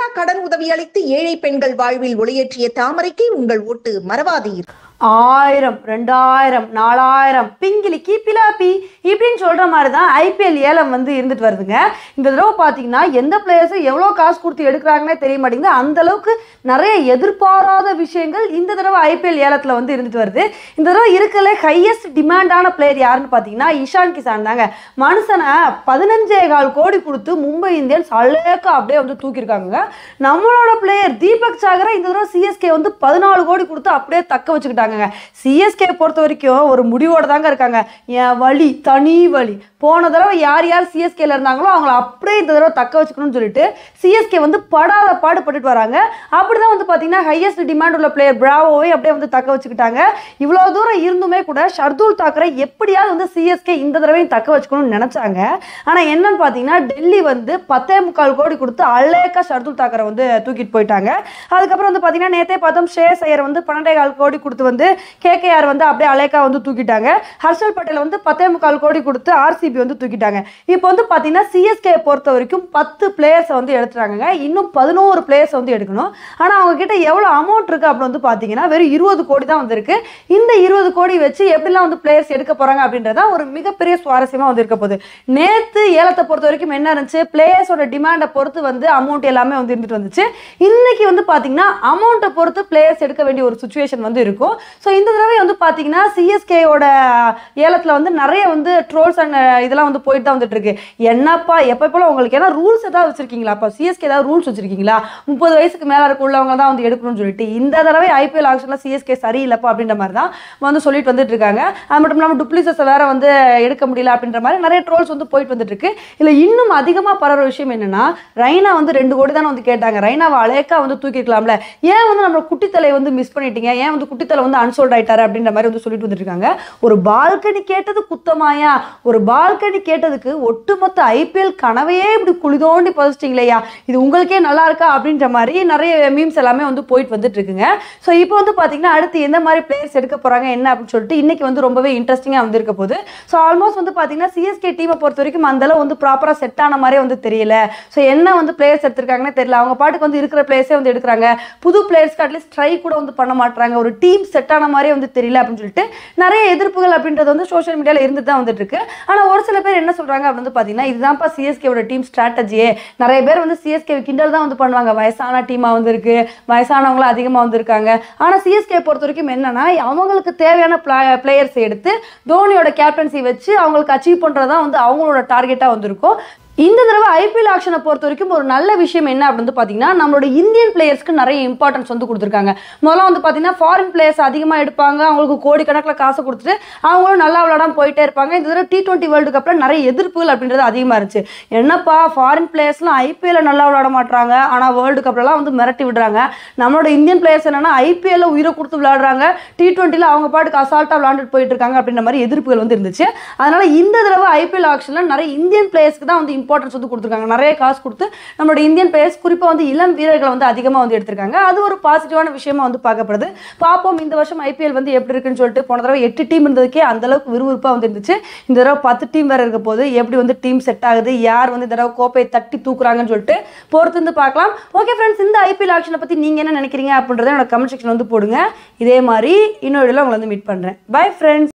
கடன் உதவி அளித்து ஏழை பெண்கள் வாழ்வில் ஒளியேற்றிய தாமரைக்கு உங்கள் ஓட்டு மறவாதீர் ஆயிரம் ரெண்டாயிரம் நாலாயிரம் பிங்கிலிக்கி பிலாப்பி இப்படின்னு சொல்கிற மாதிரி தான் ஐபிஎல் ஏலம் வந்து இருந்துட்டு வருதுங்க இந்த தடவை பார்த்தீங்கன்னா எந்த பிளேயர்ஸும் எவ்வளோ காசு கொடுத்து எடுக்கிறாங்கன்னே தெரிய மாட்டேங்குது அந்த அளவுக்கு நிறைய எதிர்பாராத விஷயங்கள் இந்த தடவை ஐபிஎல் ஏலத்தில் வந்து இருந்துட்டு வருது இந்த தடவை இருக்கல ஹையஸ்ட் டிமாண்டான பிளேயர் யாருன்னு பார்த்தீங்கன்னா இஷான் கிசான் தாங்க மனுஷனை பதினஞ்சே கால் கோடி கொடுத்து மும்பை இந்தியன்ஸ் அழகா அப்படியே வந்து தூக்கியிருக்காங்க நம்மளோட பிளேயர் தீபக் சாகரை இந்த தடவை சிஎஸ்கே வந்து பதினாலு கோடி கொடுத்து அப்படியே தக்க வச்சுக்கிட்டாங்க சிஎஸ்கே பொறுத்த வரைக்கும் ஒரு முடிவோட தாங்க இருக்காங்க என் வழி தனி வழி போன தடவை யார் யார் சிஎஸ்கேல இருந்தாங்களோ அவங்கள அப்படியே இந்த தடவை தக்க வச்சுக்கணும்னு சொல்லிட்டு சிஎஸ்கே வந்து படாத பாடுபட்டுட்டு வராங்க அப்படிதான் வந்து பார்த்தீங்கன்னா ஹையஸ்ட் டிமாண்ட் உள்ள பிளேயர் பிராவோவை அப்படியே வந்து தக்க வச்சுக்கிட்டாங்க இவ்வளோ தூரம் இருந்துமே கூட ஷர்துல் தாக்கரை எப்படியாவது வந்து சிஎஸ்கே இந்த தடவையும் தக்க வச்சுக்கணும்னு நினச்சாங்க ஆனால் என்னன்னு பார்த்தீங்கன்னா டெல்லி வந்து பத்தே முக்கால் கோடி கொடுத்து அலேக்கா ஷர்துல் தாக்கரை வந்து தூக்கிட்டு போயிட்டாங்க அதுக்கப்புறம் வந்து பார்த்தீங்கன்னா நேத்தே பார்த்தோம் ஷேஸ் ஐயர் வந்து பன்னெண்டே கால் கோடி கொடுத்து வந்து கேகேஆர் வந்து அப்படியே அலேக்கா வந்து தூக்கிட்டாங்க ஹர்ஷல் பட்டேல் வந்து பத்தே முக்கால் கோடி கொடுத்து ஆர்சிபி வந்து தூக்கிட்டாங்க இப்போ வந்து பார்த்தீங்கன்னா சிஎஸ்கே பொறுத்த வரைக்கும் பத்து பிளேயர்ஸை வந்து எடுத்துறாங்க இன்னும் பதினோரு பிளேயர்ஸ் வந்து எடுக்கணும் ஆனால் அவங்க கிட்ட எவ்வளோ அமௌண்ட் இருக்கு அப்படின்னு வந்து பார்த்தீங்கன்னா வெறும் இருபது கோடி தான் வந்திருக்கு இந்த இருபது கோடி வச்சு எப்படிலாம் வந்து பிளேயர்ஸ் எடுக்க போறாங்க அப்படின்றத ஒரு மிகப்பெரிய சுவாரஸ்யமா வந்து இருக்க போகுது நேத்து ஏலத்தை பொறுத்த வரைக்கும் என்ன இருந்துச்சு பிளேயர்ஸோட டிமாண்டை பொறுத்து வந்து அமௌண்ட் எல்லாமே வந்து இருந்துட்டு வந்துச்சு இன்னைக்கு வந்து பாத்தீங்கன்னா அமௌண்ட்டை பொறுத்து பிளேயர்ஸ் எடுக்க வேண்டிய ஒரு சுச்சுவேஷன் வந்து இருக்கும் ஸோ இந்த தடவை வந்து பாத்தீங்கன்னா சிஎஸ்கேயோட ஏலத்துல வந்து நிறைய வந்து ட்ரோல்ஸ் அண்ட் இதெல்லாம் வந்து போயிட்டு தான் வந்துட்டு இருக்கு என்னப்பா எப்போ போல உங்களுக்கு ஏன்னா ரூல்ஸ் ஏதாவது வச்சிருக்கீங்களா அப்போ சிஎஸ்கே ஏதாவது ரூல்ஸ் வச்சிருக்கீங்களா முப்பது வயசுக்கு மேல இருக்க உள்ளவங்க தான் வந்து எடுக்கணும்னு சொல்லிட்டு இந்த தடவை ஐபிஎல் ஆக்ஷன்ல சிஎஸ்கே சரியில்லைப்பா அப்படின்ற மாதிரி தான் வந்து சொல்லிட்டு வந்துட்டு இருக்காங்க அது மட்டும் இல்லாமல் டுப்ளிசஸ் வேற வந்து எடுக்க முடியல அப்படின்ற மாதிரி நிறைய ட்ரோல்ஸ் வந்து போயிட்டு வந்துட்டு இருக்கு இல்லை இன்னும் அதிகமாக பரவுற விஷயம் என்னன்னா ரைனா வந்து ரெண்டு கோடி தானே வந்து கேட்டாங்க ரைனாவை அலேக்கா வந்து தூக்கிருக்கலாம்ல ஏன் வந்து நம்ம குட்டித்தலை வந்து மிஸ் பண்ணிட்டீங்க ஏன் வந்து குட்டித்தலை வந்து அன்சோல்ட் ஆயிட்டாரு அப்படின்ற மாதிரி வந்து சொல்லிட்டு வந்துட்டு இருக்காங்க ஒரு பால்கனி கேட்டது குத்தமாயா ஒரு பால்கனி கேட்டதுக்கு ஒட்டுமொத்த ஐபிஎல் கனவையே இப்படி குளிதோண்டி பதிச்சிட்டிங்களேயா இது உங்களுக்கே நல்லா இருக்கா அப்படின்ற மாதிரி நிறைய மீம்ஸ் எல்லாமே வந்து போயிட்டு வந்துட்டு இருக்குங்க ஸோ இப்போ வந்து பார்த்தீங்கன்னா அடுத்து எந்த மாதிரி பிளேயர்ஸ் எடுக்க போறாங்க என்ன அப்படின்னு சொல்லிட்டு இன்னைக்கு வந்து ரொம்பவே இன்ட்ரெஸ்டிங்காக வந்து இருக்க போகுது ஸோ ஆல்மோஸ்ட் வந்து பார்த்தீங்கன்னா சிஎஸ்கே டீமை பொறுத்த வரைக்கும் அந்த அளவு வந்து ப்ராப்பராக செட் ஆன மாதிரியே வந்து தெரியல ஸோ என்ன வந்து பிளேயர்ஸ் எடுத்திருக்காங்கன்னு தெரியல அவங்க பாட்டுக்கு வந்து இருக்கிற பிளேயர்ஸே வந்து எடுக்கிறாங்க புது பிளேயர்ஸ்க்கு அட்லீஸ்ட் ட்ரை கூட வந்து பண்ண மாட்டாங்க ஒரு டீம் செட் ஆன மாதிரியே வந்து தெரியல அப்படின்னு சொல்லிட்டு நிறைய எதிர்ப்புகள் அப்படின்றது வந்து சோஷியல் மீடியாவில் இருந்து தான் வந்துட்டு இருக்கு ஆனால் ஒரு சில பேர் என்ன சொல்றாங்க அப்படின்னு வந்து பார்த்தீங்கன்னா இதுதான்ப்பா சிஎஸ்கேவோட டீம் ஸ்ட்ராட்டஜியே நிறைய பேர் வந்து சிஎஸ்கே கிண்டல் தான் வந்து பண்ணுவாங்க வயசான டீமாக வந்து இருக்கு வயசானவங்களும் அதிகமாக வந்திருக்காங்க ஆனால் சிஎஸ்கே பொறுத்த வரைக்கும் என்னன்னா அவங்களுக்கு தேவையான பிளேயர்ஸ் எடுத்து தோனியோட கேப்டன்சி வச்சு அவங்களுக்கு அச்சீவ் பண்ணுறது வந்து அவங்களோட டார்கெட்டாக வந்திருக்கும் இந்த தடவை ஐபிஎல் ஆக்ஷனை பொறுத்த வரைக்கும் ஒரு நல்ல விஷயம் என்ன அப்படின்னு வந்து பார்த்தீங்கன்னா நம்மளோட இந்தியன் பிளேயர்ஸ்க்கு நிறைய இம்பார்ட்டன்ஸ் வந்து கொடுத்துருக்காங்க முதல்ல வந்து பார்த்தீங்கன்னா ஃபாரின் பிளேயர்ஸ் அதிகமாக எடுப்பாங்க அவங்களுக்கு கோடிக்கணக்கில் காசு கொடுத்துட்டு அவங்களும் நல்லா விளையாடாம போயிட்டே இருப்பாங்க இந்த தடவை டி டுவெண்ட்டி வேர்ல்டு கப்பில் நிறைய எதிர்ப்புகள் அப்படின்றது அதிகமாக இருந்துச்சு என்னப்பா ஃபாரின் பிளேயர்ஸ்லாம் ஐபிஎல்ல நல்லா விளையாட மாட்டாங்க ஆனால் வேர்ல்டு கப்லலாம் வந்து மிரட்டி விடுறாங்க நம்மளோட இந்தியன் பிளேயர்ஸ் என்னன்னா ஐபிஎல்ல உயிரை கொடுத்து விளையாடுறாங்க டி டுவெண்ட்டியில் அவங்க பாட்டுக்கு அசால்ட்டாக விளையாண்டுட்டு போயிட்டு இருக்காங்க அப்படின்ற மாதிரி எதிர்ப்புகள் வந்து இருந்துச்சு அதனால இந்த தடவை ஐபிஎல் ஆக்ஷனில் நிறைய இந்தியன் பிளேயர்ஸ்க்கு தான் வந்து இம்பார்ட்டன்ஸ் வந்து கொடுத்துருக்காங்க நிறைய காசு கொடுத்து நம்மளோட இந்தியன் பிளேயர்ஸ் குறிப்பாக வந்து இளம் வீரர்களை வந்து அதிகமாக வந்து எடுத்திருக்காங்க அது ஒரு பாசிட்டிவான விஷயமா வந்து பார்க்கப்படுது பார்ப்போம் இந்த வருஷம் ஐபிஎல் வந்து எப்படி இருக்குன்னு சொல்லிட்டு போன தடவை எட்டு டீம் இருந்ததுக்கே அந்த அளவுக்கு விறுவிறுப்பாக வந்து இருந்துச்சு இந்த தடவை பத்து டீம் வேற இருக்க போது எப்படி வந்து டீம் செட் ஆகுது யார் வந்து இந்த தடவை கோப்பையை தட்டி தூக்குறாங்கன்னு சொல்லிட்டு பொறுத்து வந்து பார்க்கலாம் ஓகே ஃப்ரெண்ட்ஸ் இந்த ஐபிஎல் ஆக்ஷனை பற்றி நீங்கள் என்ன நினைக்கிறீங்க அப்படின்றத என்னோட கமெண்ட் செக்ஷன் வந்து போடுங்க இதே மாதிரி இன்னொரு உங்களை வந்து மீட் பண்ணுறேன் பை ஃப்ரெண்ட்ஸ்